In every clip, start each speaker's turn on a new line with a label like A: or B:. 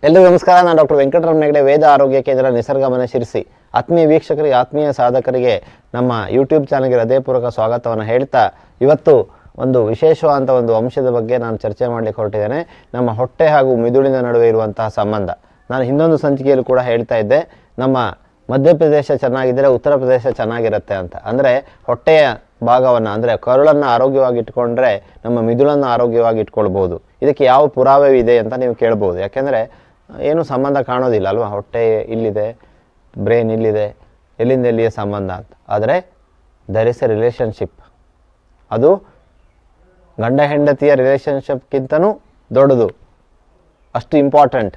A: ಎಲ್ರಿಗೂ ನಮಸ್ಕಾರ ನಾನು ಡಾಕ್ಟರ್ ವೆಂಕಟರಮಣ ಹೆಗಡೆ ವೇದ ಆರೋಗ್ಯ ಕೇಂದ್ರ ನಿಸರ್ಗಮನ ಶಿರಿಸಿ ಆತ್ಮೀಯ ವೀಕ್ಷಕರಿಗೆ ಆತ್ಮೀಯ ಸಾಧಕರಿಗೆ ನಮ್ಮ ಯೂಟ್ಯೂಬ್ ಚಾನಲ್ಗೆ ಹೃದಯಪೂರ್ವಕ ಸ್ವಾಗತವನ್ನು ಹೇಳ್ತಾ ಇವತ್ತು ಒಂದು ವಿಶೇಷವಾದಂಥ ಒಂದು ಅಂಶದ ಬಗ್ಗೆ ನಾನು ಚರ್ಚೆ ಮಾಡಲಿಕ್ಕೆ ಹೊರಟಿದ್ದೇನೆ ನಮ್ಮ ಹೊಟ್ಟೆ ಹಾಗೂ ಮಿದುಳಿನ ನಡುವೆ ಇರುವಂತಹ ಸಂಬಂಧ ನಾನು ಇನ್ನೊಂದು ಸಂಚಿಕೆಯಲ್ಲಿ ಕೂಡ ಹೇಳ್ತಾ ಇದ್ದೆ ನಮ್ಮ ಮಧ್ಯಪ್ರದೇಶ ಚೆನ್ನಾಗಿದ್ದರೆ ಉತ್ತರ ಪ್ರದೇಶ ಚೆನ್ನಾಗಿರುತ್ತೆ ಅಂತ ಅಂದರೆ ಹೊಟ್ಟೆಯ ಭಾಗವನ್ನು ಅಂದರೆ ಕರುಳನ್ನು ಆರೋಗ್ಯವಾಗಿ ಇಟ್ಕೊಂಡ್ರೆ ನಮ್ಮ ಮಿದುಳನ್ನು ಆರೋಗ್ಯವಾಗಿ ಇಟ್ಕೊಳ್ಬೋದು ಇದಕ್ಕೆ ಯಾವ ಪುರಾವೆ ಇದೆ ಅಂತ ನೀವು ಕೇಳ್ಬೋದು ಯಾಕೆಂದರೆ ಏನು ಸಂಬಂಧ ಕಾಣೋದಿಲ್ಲ ಅಲ್ವಾ ಹೊಟ್ಟೆ ಇಲ್ಲಿದೆ ಬ್ರೈನ್ ಇಲ್ಲಿದೆ ಎಲ್ಲಿಂದ ಎಲ್ಲಿಯ ಸಂಬಂಧ ಅಂತ ಆದರೆ ದರ್ ಇಸ್ ಎ ರಿಲೇಷನ್ಶಿಪ್ ಅದು ಗಂಡ ಹೆಂಡತಿಯ ರಿಲೇಷನ್ಶಿಪ್ಗಿಂತನೂ ದೊಡ್ಡದು ಅಷ್ಟು ಇಂಪಾರ್ಟೆಂಟ್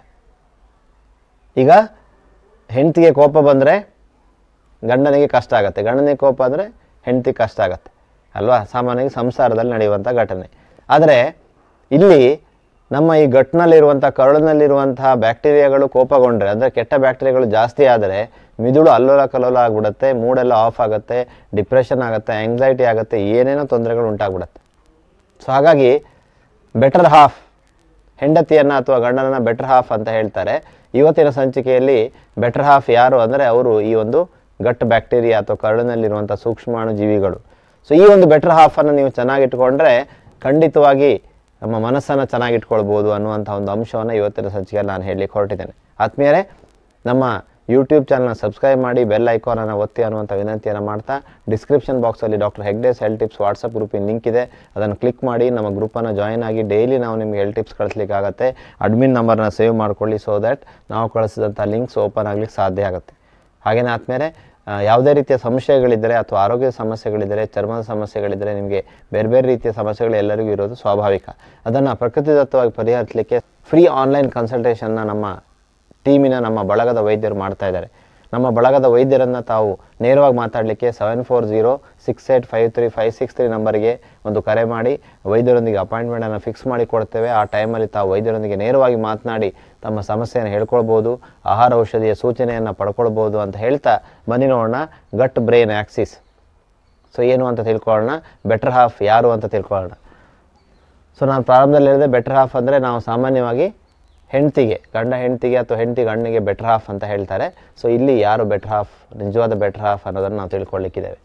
A: ಈಗ ಹೆಂಡತಿಗೆ ಕೋಪ ಬಂದರೆ ಗಂಡನಿಗೆ ಕಷ್ಟ ಆಗುತ್ತೆ ಗಂಡನಿಗೆ ಕೋಪ ಅಂದರೆ ಹೆಂಡತಿ ಕಷ್ಟ ಆಗುತ್ತೆ ಅಲ್ವಾ ಸಾಮಾನ್ಯವಾಗಿ ಸಂಸಾರದಲ್ಲಿ ನಡೆಯುವಂಥ ಘಟನೆ ಆದರೆ ಇಲ್ಲಿ ನಮ್ಮ ಈ ಗಟ್ಟಿನಲ್ಲಿರುವಂಥ ಕರುಳಿನಲ್ಲಿರುವಂತಹ ಬ್ಯಾಕ್ಟೀರಿಯಾಗಳು ಕೋಪಗೊಂಡ್ರೆ ಅಂದರೆ ಕೆಟ್ಟ ಬ್ಯಾಕ್ಟೀರಿಯಾಗಳು ಜಾಸ್ತಿ ಆದರೆ ಮಿದುಳು ಅಲ್ಲೋಲ ಕಲ್ಲೋಲ ಆಗಿಬಿಡುತ್ತೆ ಮೂಡೆಲ್ಲ ಆಫ್ ಆಗುತ್ತೆ ಡಿಪ್ರೆಷನ್ ಆಗುತ್ತೆ ಆಂಗ್ಸೈಟಿ ಆಗುತ್ತೆ ಏನೇನೋ ತೊಂದರೆಗಳು ಉಂಟಾಗ್ಬಿಡುತ್ತೆ ಸೊ ಹಾಗಾಗಿ ಬೆಟರ್ ಹಾಫ್ ಹೆಂಡತಿಯನ್ನು ಅಥವಾ ಗಂಡನನ್ನು ಬೆಟರ್ ಹಾಫ್ ಅಂತ ಹೇಳ್ತಾರೆ ಇವತ್ತಿನ ಸಂಚಿಕೆಯಲ್ಲಿ ಬೆಟರ್ ಹಾಫ್ ಯಾರು ಅಂದರೆ ಅವರು ಈ ಒಂದು ಗಟ್ ಬ್ಯಾಕ್ಟೀರಿಯಾ ಅಥವಾ ಕರುಳಿನಲ್ಲಿರುವಂಥ ಸೂಕ್ಷ್ಮಾಣು ಜೀವಿಗಳು ಸೊ ಈ ಒಂದು ಬೆಟರ್ ಹಾಫನ್ನು ನೀವು ಚೆನ್ನಾಗಿಟ್ಕೊಂಡ್ರೆ ಖಂಡಿತವಾಗಿ ನಮ್ಮ ಮನಸ್ಸನ್ನು ಚೆನ್ನಾಗಿಟ್ಕೊಳ್ಬೋದು ಅನ್ನುವಂಥ ಒಂದು ಅಂಶವನ್ನು ಇವತ್ತಿನ ಸಂಚಿಕೆಯಲ್ಲಿ ನಾನು ಹೇಳಲಿಕ್ಕೆ ಹೊರಟಿದ್ದೇನೆ ಆತ್ಮೀಯರೇ ನಮ್ಮ ಯೂಟ್ಯೂಬ್ ಚಾನಲ್ನ ಸಬ್ಸ್ಕ್ರೈಬ್ ಮಾಡಿ ಬೆಲ್ ಐಕಾನನ್ನು ಒತ್ತಿ ಅನ್ನುವಂಥ ವಿನಂತಿಯನ್ನು ಮಾಡ್ತಾ ಡಿಸ್ಕ್ರಿಪ್ಷನ್ ಬಾಕ್ಸಲ್ಲಿ doctor Hegde's health tips WhatsApp ಗ್ರೂಪಿನ ಲಿಂಕ್ ಇದೆ ಅದನ್ನು ಕ್ಲಿಕ್ ಮಾಡಿ ನಮ್ಮ ಗ್ರೂಪನ್ನು ಜಾಯಿನ್ ಆಗಿ ಡೈಲಿ ನಾವು ನಿಮಗೆ ಹೆಲ್ ಟಿಪ್ಸ್ ಕಳಿಸ್ಲಿಕ್ಕಾಗತ್ತೆ ಅಡ್ಮಿನ್ ನಂಬರ್ನ ಸೇವ್ ಮಾಡ್ಕೊಳ್ಳಿ ಸೊ ದ್ಯಾಟ್ ನಾವು ಕಳಿಸಿದಂಥ ಲಿಂಕ್ಸ್ ಓಪನ್ ಆಗಲಿಕ್ಕೆ ಸಾಧ್ಯ ಆಗುತ್ತೆ ಹಾಗೆಯೇ ಆದಮೇಲೆ ಯಾವುದೇ ರೀತಿಯ ಸಂಶಯಗಳಿದ್ದರೆ ಅಥವಾ ಆರೋಗ್ಯದ ಸಮಸ್ಯೆಗಳಿದ್ದರೆ ಚರ್ಮದ ಸಮಸ್ಯೆಗಳಿದ್ದರೆ ನಿಮಗೆ ಬೇರೆ ಬೇರೆ ರೀತಿಯ ಸಮಸ್ಯೆಗಳು ಎಲ್ಲರಿಗೂ ಇರೋದು ಸ್ವಾಭಾವಿಕ ಅದನ್ನು ಪ್ರಕೃತಿದತ್ತವಾಗಿ ಪರಿಹರಿಸಲಿಕ್ಕೆ ಫ್ರೀ ಆನ್ಲೈನ್ ಕನ್ಸಲ್ಟೇಷನ್ನ ನಮ್ಮ ಟೀಮಿನ ನಮ್ಮ ಬಳಗದ ವೈದ್ಯರು ಮಾಡ್ತಾ ಇದ್ದಾರೆ ನಮ್ಮ ಬಳಗದ ವೈದ್ಯರನ್ನು ತಾವು ನೇರವಾಗಿ ಮಾತಾಡಲಿಕ್ಕೆ seven four zero six eight five three five six three ನಂಬರ್ಗೆ ಒಂದು ಕರೆ ಮಾಡಿ ವೈದ್ಯರೊಂದಿಗೆ ಅಪಾಯಿಂಟ್ಮೆಂಟನ್ನು ಫಿಕ್ಸ್ ಮಾಡಿ ಕೊಡ್ತೇವೆ ಆ ಟೈಮಲ್ಲಿ ತಾವು ವೈದ್ಯರೊಂದಿಗೆ ನೇರವಾಗಿ ಮಾತನಾಡಿ ತಮ್ಮ ಸಮಸ್ಯೆಯನ್ನು ಹೇಳ್ಕೊಳ್ಬೋದು ಆಹಾರ ಔಷಧಿಯ ಸೂಚನೆಯನ್ನು ಪಡ್ಕೊಳ್ಬೋದು ಅಂತ ಹೇಳ್ತಾ ಬನ್ನಿ ನೋಡೋಣ ಗಟ್ ಬ್ರೈನ್ ಆ್ಯಕ್ಸಿಸ್ ಸೊ ಏನು ಅಂತ ತಿಳ್ಕೊಳ್ಳೋಣ ಬೆಟರ್ ಹಾಫ್ ಯಾರು ಅಂತ ತಿಳ್ಕೊಳ್ಳೋಣ ಸೊ ನಾನು ಪ್ರಾರಂಭದಲ್ಲಿ ಹೇಳಿದೆ ಬೆಟರ್ ಹಾಫ್ ಅಂದರೆ ನಾವು ಸಾಮಾನ್ಯವಾಗಿ ಹೆಂಡ್ತಿಗೆ ಗಂಡ ಹೆಂಡ್ತಿಗೆ ಅಥವಾ ಹೆಂಡತಿ ಗಂಡನಿಗೆ ಬೆಟರ್ ಹಾಫ್ ಅಂತ ಹೇಳ್ತಾರೆ ಸೊ ಇಲ್ಲಿ ಯಾರು ಬೆಟರ್ ಹಾಫ್ ನಿಜವಾದ ಬೆಟರ್ ಹಾಫ್ ಅನ್ನೋದನ್ನು ನಾವು ತಿಳ್ಕೊಳ್ಳಿಕ್ಕಿದ್ದೇವೆ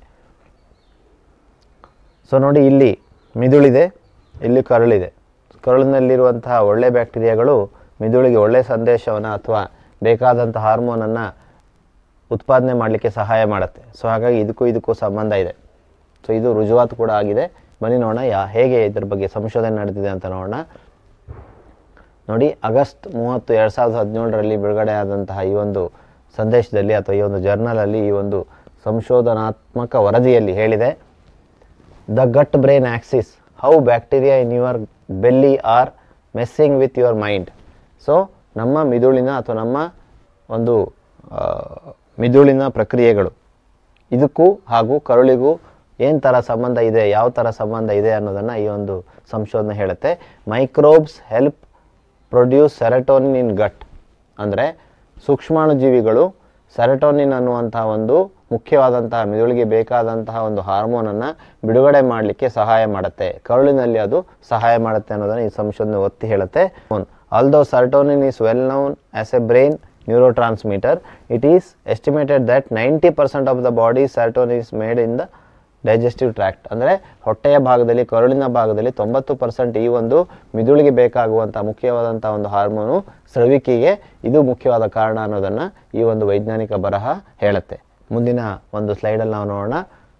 A: ಸೊ ನೋಡಿ ಇಲ್ಲಿ ಮಿದುಳಿದೆ ಇಲ್ಲಿ ಕರುಳಿದೆ ಕರುಳಿನಲ್ಲಿರುವಂತಹ ಒಳ್ಳೆ ಬ್ಯಾಕ್ಟೀರಿಯಾಗಳು ಮಿದುಳಿಗೆ ಒಳ್ಳೆಯ ಸಂದೇಶವನ್ನು ಅಥವಾ ಬೇಕಾದಂಥ ಹಾರ್ಮೋನನ್ನು ಉತ್ಪಾದನೆ ಮಾಡಲಿಕ್ಕೆ ಸಹಾಯ ಮಾಡುತ್ತೆ ಸೊ ಹಾಗಾಗಿ ಇದಕ್ಕೂ ಇದಕ್ಕೂ ಸಂಬಂಧ ಇದೆ ಸೊ ಇದು ರುಜುವಾತು ಕೂಡ ಆಗಿದೆ ಬನ್ನಿ ನೋಡೋಣ ಯಾ ಹೇಗೆ ಇದ್ರ ಬಗ್ಗೆ ಸಂಶೋಧನೆ ನಡೆದಿದೆ ಅಂತ ನೋಡೋಣ ನೋಡಿ ಆಗಸ್ಟ್ ಮೂವತ್ತು ಎರಡು ಸಾವಿರದ ಹದಿನೇಳರಲ್ಲಿ ಬಿಡುಗಡೆ ಆದಂತಹ ಈ ಒಂದು ಸಂದೇಶದಲ್ಲಿ ಅಥವಾ ಈ ಒಂದು ಜರ್ನಲಲ್ಲಿ ಈ ಒಂದು ಸಂಶೋಧನಾತ್ಮಕ ವರದಿಯಲ್ಲಿ ಹೇಳಿದೆ the gut brain axis how bacteria in your belly are messing with your mind so ನಮ್ಮ ಮಿದುಳಿನ ಅಥವಾ ನಮ್ಮ ಒಂದು ಆ, ಮಿದುಳಿನ ಪ್ರಕ್ರಿಯೆಗಳು ಇದಕ್ಕೂ ಹಾಗೂ ಕರುಳಿಗೂ ಏನು ಥರ ಸಂಬಂಧ ಇದೆ ಯಾವ ಥರ ಸಂಬಂಧ ಇದೆ ಅನ್ನೋದನ್ನು ಈ ಒಂದು ಸಂಶೋಧನೆ ಹೇಳುತ್ತೆ microbes help produce serotonin in gut ಅಂದರೆ ಸೂಕ್ಷ್ಮಾಣುಜೀವಿಗಳು ಸೆರೆಟೋನಿನ್ ಅನ್ನುವಂತಹ ಒಂದು ಮುಖ್ಯವಾದಂತಹ ಮಿದುಳಿಗೆ ಬೇಕಾದಂತಹ ಒಂದು ಹಾರ್ಮೋನನ್ನು ಬಿಡುಗಡೆ ಮಾಡಲಿಕ್ಕೆ ಸಹಾಯ ಮಾಡುತ್ತೆ ಕರುಳಿನಲ್ಲಿ ಅದು ಸಹಾಯ ಮಾಡುತ್ತೆ ಅನ್ನೋದನ್ನು ಈ ಸಂಶೋಧನೆ ಒತ್ತಿ ಹೇಳುತ್ತೆ although serotonin is well known as a brain neurotransmitter it is estimated that 90% of the body serotonin is made in the digestive tract ಅಂದರೆ ಹೊಟ್ಟೆಯ ಭಾಗದಲ್ಲಿ ಕರುಳಿನ ಭಾಗದಲ್ಲಿ ತೊಂಬತ್ತು ಪರ್ಸೆಂಟ್ ಈ ಒಂದು ಮಿದುಳಿಗೆ ಬೇಕಾಗುವಂಥ ಮುಖ್ಯವಾದಂಥ ಒಂದು ಹಾರ್ಮೋನು ಸ್ರವಿಕೆಗೆ ಇದು ಮುಖ್ಯವಾದ ಕಾರಣ ಅನ್ನೋದನ್ನು ಈ ಒಂದು ವೈಜ್ಞಾನಿಕ ಬರಹ ಹೇಳುತ್ತೆ ಮುಂದಿನ ಒಂದು ಸ್ಲೈಡಲ್ಲಿ ನಾವು ನೋಡೋಣ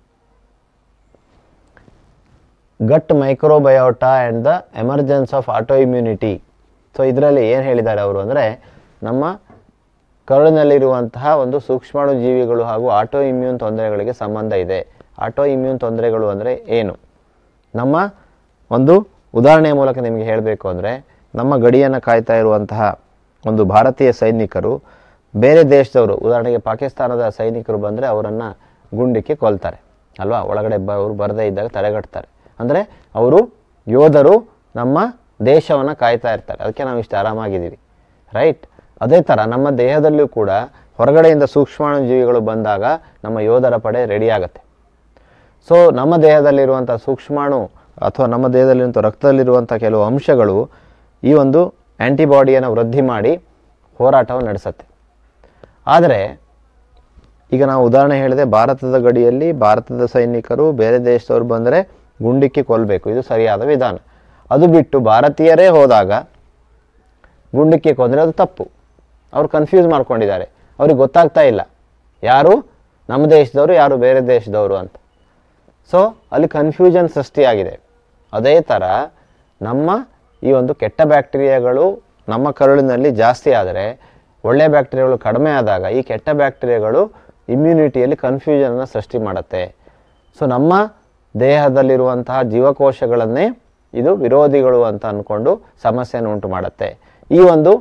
A: gut microbiota and the emergence of autoimmunity so ಇದರಲ್ಲಿ ಏನು ಹೇಳಿದ್ದಾರೆ ಅವರು ಅಂದರೆ ನಮ್ಮ ಕರುಳಿನಲ್ಲಿರುವಂತಹ ಒಂದು ಸೂಕ್ಷ್ಮಾಣು ಜೀವಿಗಳು ಹಾಗೂ ಆಟೋ ಇಮ್ಯೂನ್ ತೊಂದರೆಗಳಿಗೆ ಸಂಬಂಧ ಇದೆ ಆಟೋ ಇಮ್ಯೂನ್ ತೊಂದರೆಗಳು ಅಂದರೆ ಏನು ನಮ್ಮ ಒಂದು ಉದಾಹರಣೆಯ ಮೂಲಕ ನಿಮಗೆ ಹೇಳಬೇಕು ಅಂದರೆ ನಮ್ಮ ಗಡಿಯನ್ನು ಕಾಯ್ತಾ ಇರುವಂತಹ ಒಂದು ಭಾರತೀಯ ಸೈನಿಕರು ಬೇರೆ ದೇಶದವರು ಉದಾಹರಣೆಗೆ ಪಾಕಿಸ್ತಾನದ ಸೈನಿಕರು ಬಂದರೆ ಅವರನ್ನು ಗುಂಡಿಕ್ಕೆ ಕೊಲ್ತಾರೆ ಅಲ್ವಾ ಒಳಗಡೆ ಬ ಅವರು ಬರದೇ ಇದ್ದಾಗ ತಡೆಗಟ್ತಾರೆ ಅಂದರೆ ಅವರು ಯೋಧರು ನಮ್ಮ ದೇಶವನ್ನು ಕಾಯ್ತಾ ಇರ್ತಾರೆ ಅದಕ್ಕೆ ನಾವು ಇಷ್ಟು ಆರಾಮಾಗಿದ್ದೀವಿ ರೈಟ್ ಅದೇ ಥರ ನಮ್ಮ ದೇಹದಲ್ಲೂ ಕೂಡ ಹೊರಗಡೆಯಿಂದ ಸೂಕ್ಷ್ಮಾಣು ಜೀವಿಗಳು ಬಂದಾಗ ನಮ್ಮ ಯೋಧರ ಪಡೆ ರೆಡಿ ಆಗುತ್ತೆ ಸೊ ನಮ್ಮ ದೇಹದಲ್ಲಿರುವಂಥ ಸೂಕ್ಷ್ಮಾಣು ಅಥವಾ ನಮ್ಮ ದೇಹದಲ್ಲಿರುವಂಥ ರಕ್ತದಲ್ಲಿರುವಂಥ ಕೆಲವು ಅಂಶಗಳು ಈ ಒಂದು ಆ್ಯಂಟಿಬಾಡಿಯನ್ನು ವೃದ್ಧಿ ಮಾಡಿ ಹೋರಾಟವನ್ನು ನಡೆಸುತ್ತೆ ಆದರೆ ಈಗ ನಾವು ಉದಾಹರಣೆ ಹೇಳಿದೆ ಭಾರತದ ಗಡಿಯಲ್ಲಿ ಭಾರತದ ಸೈನಿಕರು ಬೇರೆ ದೇಶದವ್ರು ಬಂದರೆ ಗುಂಡಿಕ್ಕಿ ಕೊಲ್ಲಬೇಕು ಇದು ಸರಿಯಾದ ವಿಧಾನ ಅದು ಬಿಟ್ಟು ಭಾರತೀಯರೇ ಹೋದಾಗ ಗುಂಡಿಕ್ಕಿ ಕೊಂದರೆ ಅದು ತಪ್ಪು ಅವ್ರು ಕನ್ಫ್ಯೂಸ್ ಮಾಡ್ಕೊಂಡಿದ್ದಾರೆ ಅವ್ರಿಗೆ ಗೊತ್ತಾಗ್ತಾ ಇಲ್ಲ ಯಾರು ನಮ್ಮ ದೇಶದವರು ಯಾರು ಬೇರೆ ದೇಶದವರು ಅಂತ ಸೊ ಅಲ್ಲಿ ಕನ್ಫ್ಯೂಷನ್ ಸೃಷ್ಟಿಯಾಗಿದೆ ಅದೇ ಥರ ನಮ್ಮ ಈ ಒಂದು ಕೆಟ್ಟ ಬ್ಯಾಕ್ಟೀರಿಯಾಗಳು ನಮ್ಮ ಕರುಳಿನಲ್ಲಿ ಜಾಸ್ತಿ ಆದರೆ ಒಳ್ಳೆಯ ಬ್ಯಾಕ್ಟೀರಿಯಾಗಳು ಕಡಿಮೆ ಆದಾಗ ಈ ಕೆಟ್ಟ ಬ್ಯಾಕ್ಟೀರಿಯಾಗಳು ಇಮ್ಯುನಿಟಿಯಲ್ಲಿ ಕನ್ಫ್ಯೂಷನನ್ನು ಸೃಷ್ಟಿ ಮಾಡುತ್ತೆ ಸೊ ನಮ್ಮ ದೇಹದಲ್ಲಿರುವಂತಹ ಜೀವಕೋಶಗಳನ್ನೇ ಇದು ವಿರೋಧಿಗಳು ಅಂತ ಅಂದ್ಕೊಂಡು ಸಮಸ್ಯೆಯನ್ನು ಉಂಟು ಮಾಡುತ್ತೆ ಈ ಒಂದು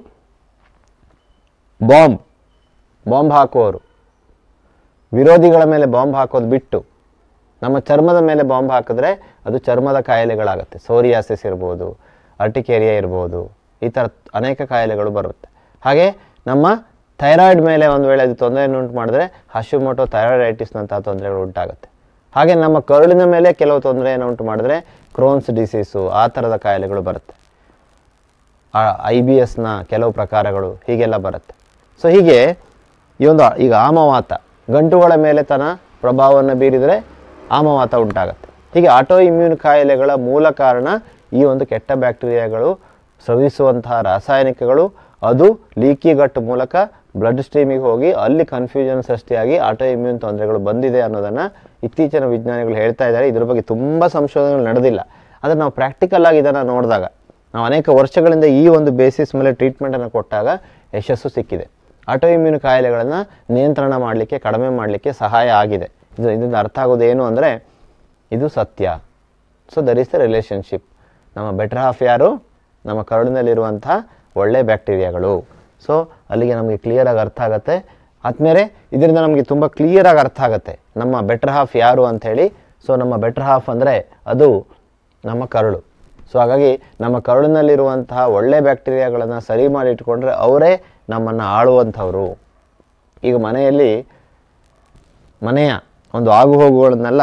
A: ಬಾಂಬ್ ಬಾಂಬ್ ಹಾಕುವವರು ವಿರೋಧಿಗಳ ಮೇಲೆ ಬಾಂಬ್ ಹಾಕೋದು ಬಿಟ್ಟು ನಮ್ಮ ಚರ್ಮದ ಮೇಲೆ ಬಾಂಬ್ ಹಾಕಿದ್ರೆ ಅದು ಚರ್ಮದ ಕಾಯಿಲೆಗಳಾಗುತ್ತೆ ಸೋರಿಯಾಸಿಸ್ ಇರ್ಬೋದು ಅರ್ಟಿಕೇರಿಯಾ ಇರ್ಬೋದು ಈ ಥರ ಅನೇಕ ಕಾಯಿಲೆಗಳು ಬರುತ್ತೆ ಹಾಗೆ ನಮ್ಮ ಥೈರಾಯ್ಡ್ ಮೇಲೆ ಒಂದು ವೇಳೆ ಅದು ತೊಂದರೆಯನ್ನು ಉಂಟು ಮಾಡಿದ್ರೆ ಹಶಿಮೋಟೋ ಥೈರಾಯ್ಡೈಟಿಸ್ನಂತಹ ತೊಂದರೆಗಳು ಉಂಟಾಗುತ್ತೆ ಹಾಗೆ ನಮ್ಮ ಕರುಳಿನ ಮೇಲೆ ಕೆಲವು ತೊಂದರೆಯನ್ನು ಉಂಟು ಮಾಡಿದ್ರೆ ಕ್ರೋನ್ಸ್ ಡಿಸೀಸು ಆ ಥರದ ಕಾಯಿಲೆಗಳು ಬರುತ್ತೆ ಐ ಬಿ ಎಸ್ನ ಕೆಲವು ಪ್ರಕಾರಗಳು ಹೀಗೆಲ್ಲ ಬರುತ್ತೆ ಸೊ ಹೀಗೆ ಈ ಒಂದು ಈಗ ಆಮವಾತ ಗಂಟುಗಳ ಮೇಲೆ ತನ್ನ ಪ್ರಭಾವವನ್ನು ಬೀರಿದರೆ ಆಮವಾತ ಉಂಟಾಗುತ್ತೆ ಹೀಗೆ ಆಟೋ ಇಮ್ಯೂನ್ ಕಾಯಿಲೆಗಳ ಮೂಲ ಕಾರಣ ಈ ಒಂದು ಕೆಟ್ಟ ಬ್ಯಾಕ್ಟೀರಿಯಾಗಳು ಸ್ರವಿಸುವಂತಹ ರಾಸಾಯನಿಕಗಳು ಅದು ಲೀಕಿ ಗಟ್ ಮೂಲಕ ಬ್ಲಡ್ ಸ್ಟ್ರೀಮಿಗೆ ಹೋಗಿ ಅಲ್ಲಿ ಕನ್ಫ್ಯೂಷನ್ ಸೃಷ್ಟಿಯಾಗಿ ಆಟೋ ಇಮ್ಯೂನ್ ತೊಂದರೆಗಳು ಬಂದಿದೆ ಅನ್ನೋದನ್ನು ಇತ್ತೀಚಿನ ವಿಜ್ಞಾನಿಗಳು ಹೇಳ್ತಾ ಇದ್ದಾರೆ ಇದ್ರ ಬಗ್ಗೆ ತುಂಬ ಸಂಶೋಧನೆಗಳು ನಡೆದಿಲ್ಲ ಆದರೆ ನಾವು ಪ್ರಾಕ್ಟಿಕಲ್ ಆಗಿ ಇದನ್ನು ನೋಡಿದಾಗ ನಾವು ಅನೇಕ ವರ್ಷಗಳಿಂದ ಈ ಒಂದು ಬೇಸಿಸ್ ಮೇಲೆ ಟ್ರೀಟ್ಮೆಂಟನ್ನು ಕೊಟ್ಟಾಗ ಯಶಸ್ಸು ಸಿಕ್ಕಿದೆ ಆಟೋ ಇಮ್ಯೂನ್ ಕಾಯಿಲೆಗಳನ್ನು ನಿಯಂತ್ರಣ ಮಾಡಲಿಕ್ಕೆ ಕಡಿಮೆ ಮಾಡಲಿಕ್ಕೆ ಸಹಾಯ ಆಗಿದೆ ಇದು ಇದರಿಂದ ಅರ್ಥ ಆಗೋದು ಏನು ಅಂದರೆ ಇದು ಸತ್ಯ so there is the relationship ನಮ್ಮ ಬೆಟರ್ ಹಾಫ್ ಯಾರು ನಮ್ಮ ಕರುಳಿನಲ್ಲಿರುವಂಥ ಒಳ್ಳೆ ಬ್ಯಾಕ್ಟೀರಿಯಾಗಳು ಸೊ ಅಲ್ಲಿಗೆ ನಮಗೆ ಕ್ಲಿಯರಾಗಿ ಅರ್ಥ ಆಗುತ್ತೆ ಆದಮೇಲೆ ಇದರಿಂದ ನಮಗೆ ತುಂಬ ಕ್ಲಿಯರಾಗಿ ಅರ್ಥ ಆಗುತ್ತೆ ನಮ್ಮ ಬೆಟರ್ ಹಾಫ್ ಯಾರು ಅಂಥೇಳಿ ಸೊ ನಮ್ಮ ಬೆಟರ್ ಹಾಫ್ ಅಂದರೆ ಅದು ನಮ್ಮ ಕರುಳು ಸೊ ಹಾಗಾಗಿ ನಮ್ಮ ಕರುಳಿನಲ್ಲಿರುವಂತಹ ಒಳ್ಳೆ ಬ್ಯಾಕ್ಟೀರಿಯಾಗಳನ್ನು ಸರಿ ಮಾಡಿ ಇಟ್ಕೊಂಡ್ರೆ ಅವರೇ ನಮ್ಮನ್ನು ಆಳುವಂಥವ್ರು ಈಗ ಮನೆಯಲ್ಲಿ ಮನೆಯ ಒಂದು ಆಗುಹೋಗುಗಳನ್ನೆಲ್ಲ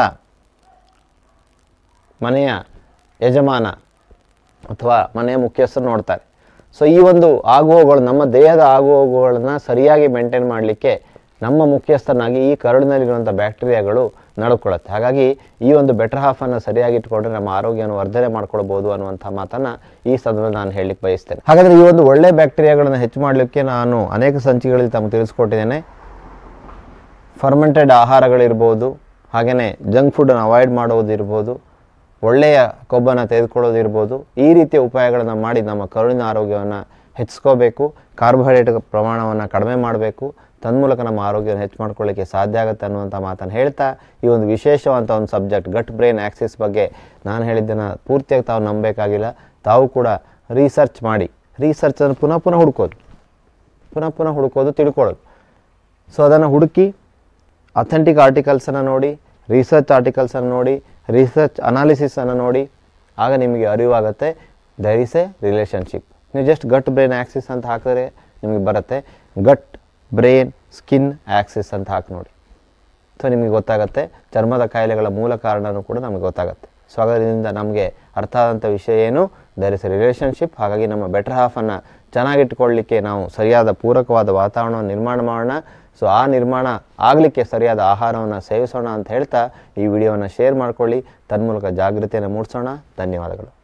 A: ಮನೆಯ ಯಜಮಾನ ಅಥವಾ ಮನೆಯ ಮುಖ್ಯಸ್ಥರು ನೋಡ್ತಾರೆ ಸೊ ಈ ಒಂದು ಆಗುಹೋಗುಗಳು ನಮ್ಮ ದೇಹದ ಆಗುಹೋಗುಗಳನ್ನು ಸರಿಯಾಗಿ ಮೇಂಟೈನ್ ಮಾಡಲಿಕ್ಕೆ ನಮ್ಮ ಮುಖ್ಯಸ್ಥನಾಗಿ ಈ ಕರುಳಿನಲ್ಲಿರುವಂಥ ಬ್ಯಾಕ್ಟೀರಿಯಾಗಳು ನಡ್ಕೊಳ್ಳುತ್ತೆ ಹಾಗಾಗಿ ಈ ಒಂದು ಬೆಟರ್ ಹಾಫನ್ನು ಸರಿಯಾಗಿ ಇಟ್ಕೊಂಡ್ರೆ ನಮ್ಮ ಆರೋಗ್ಯವನ್ನು ವರ್ಧನೆ ಮಾಡ್ಕೊಳ್ಬೋದು ಅನ್ನುವಂಥ ಮಾತನ್ನು ಈ ಸಂದರ್ಭದಲ್ಲಿ ನಾನು ಹೇಳಲಿಕ್ಕೆ ಬಯಸ್ತೇನೆ ಹಾಗಾದರೆ ಈ ಒಂದು ಒಳ್ಳೆ ಬ್ಯಾಕ್ಟೀರಿಯಾಗಳನ್ನು ಹೆಚ್ಚು ಮಾಡಲಿಕ್ಕೆ ನಾನು ಅನೇಕ ಸಂಚಿಕೆಗಳಲ್ಲಿ ತಮಗೆ ತಿಳಿಸ್ಕೊಟ್ಟಿದ್ದೇನೆ ಫರ್ಮೆಂಟೆಡ್ ಆಹಾರಗಳಿರ್ಬೋದು ಹಾಗೆಯೇ ಜಂಕ್ ಫುಡ್ಡನ್ನು ಅವಾಯ್ಡ್ ಮಾಡೋದಿರ್ಬೋದು ಒಳ್ಳೆಯ ಕೊಬ್ಬನ್ನು ತೆಗೆದುಕೊಳ್ಳೋದಿರ್ಬೋದು ಈ ರೀತಿಯ ಉಪಾಯಗಳನ್ನು ಮಾಡಿ ನಮ್ಮ ಕರುಳಿನ ಆರೋಗ್ಯವನ್ನು ಹೆಚ್ಚಿಸ್ಕೋಬೇಕು ಕಾರ್ಬೋಹೈಡ್ರೇಟ್ ಪ್ರಮಾಣವನ್ನು ಕಡಿಮೆ ಮಾಡಬೇಕು ತನ್ಮೂಲಕ ನಮ್ಮ ಆರೋಗ್ಯವನ್ನು ಹೆಚ್ಚು ಮಾಡ್ಕೊಳ್ಳಿಕ್ಕೆ ಸಾಧ್ಯ ಆಗುತ್ತೆ ಅನ್ನುವಂಥ ಮಾತನ್ನು ಹೇಳ್ತಾ ಈ ಒಂದು ವಿಶೇಷವಂಥ ಒಂದು ಸಬ್ಜೆಕ್ಟ್ ಗಟ್ ಬ್ರೈನ್ ಆ್ಯಕ್ಸಿಸ್ ಬಗ್ಗೆ ನಾನು ಹೇಳಿದ್ದನ್ನು ಪೂರ್ತಿಯಾಗಿ ತಾವು ನಂಬಬೇಕಾಗಿಲ್ಲ ತಾವು ಕೂಡ ರಿಸರ್ಚ್ ಮಾಡಿ ರಿಸರ್ಚನ್ನು ಪುನಃ ಪುನಃ ಹುಡ್ಕೋದು ಪುನಃ ಪುನಃ ಹುಡುಕೋದು ತಿಳ್ಕೊಳ್ಳೋದು ಸೊ ಅದನ್ನು ಹುಡುಕಿ ಅಥೆಂಟಿಕ್ ಆರ್ಟಿಕಲ್ಸನ್ನು ನೋಡಿ ರಿಸರ್ಚ್ ಆರ್ಟಿಕಲ್ಸನ್ನು ನೋಡಿ ರಿಸರ್ಚ್ ಅನಾಲಿಸಿಸನ್ನು ನೋಡಿ ಆಗ ನಿಮಗೆ ಅರಿವಾಗುತ್ತೆ ದರ್ ಇಸ್ ಎ ರಿಲೇಷನ್ಶಿಪ್ ನೀವು ಜಸ್ಟ್ ಗಟ್ ಬ್ರೈನ್ ಆ್ಯಕ್ಸಿಸ್ ಅಂತ ಹಾಕಿದ್ರೆ ನಿಮಗೆ ಬರುತ್ತೆ ಗಟ್ ಬ್ರೈನ್ ಸ್ಕಿನ್ ಆ್ಯಕ್ಸಿಸ್ ಅಂತ ಹಾಕಿ ನೋಡಿ ಸೊ ನಿಮಗೆ ಗೊತ್ತಾಗುತ್ತೆ ಚರ್ಮದ ಕಾಯಿಲೆಗಳ ಮೂಲ ಕಾರಣನೂ ಕೂಡ ನಮಗೆ ಗೊತ್ತಾಗುತ್ತೆ ಸೊ ಹಾಗಾದ್ರಿಂದ ನಮಗೆ ಅರ್ಥ ಆದಂಥ ವಿಷಯ ಏನು ದರ್ ಇಸ್ ಎ ರಿಲೇಷನ್ಶಿಪ್ ಹಾಗಾಗಿ ನಮ್ಮ ಬೆಟರ್ ಹಾಫನ್ನು ಚೆನ್ನಾಗಿಟ್ಕೊಳ್ಳಿಕ್ಕೆ ನಾವು ಸರಿಯಾದ ಪೂರಕವಾದ ವಾತಾವರಣವನ್ನು ನಿರ್ಮಾಣ ಮಾಡೋಣ ಸೊ ಆ ನಿರ್ಮಾಣ ಆಗಲಿಕ್ಕೆ ಸರಿಯಾದ ಆಹಾರವನ್ನು ಸೇವಿಸೋಣ ಅಂತ ಹೇಳ್ತಾ ಈ ವಿಡಿಯೋವನ್ನು ಶೇರ್ ಮಾಡ್ಕೊಳ್ಳಿ ತನ್ಮೂಲಕ ಜಾಗೃತಿಯನ್ನು ಮೂಡಿಸೋಣ ಧನ್ಯವಾದಗಳು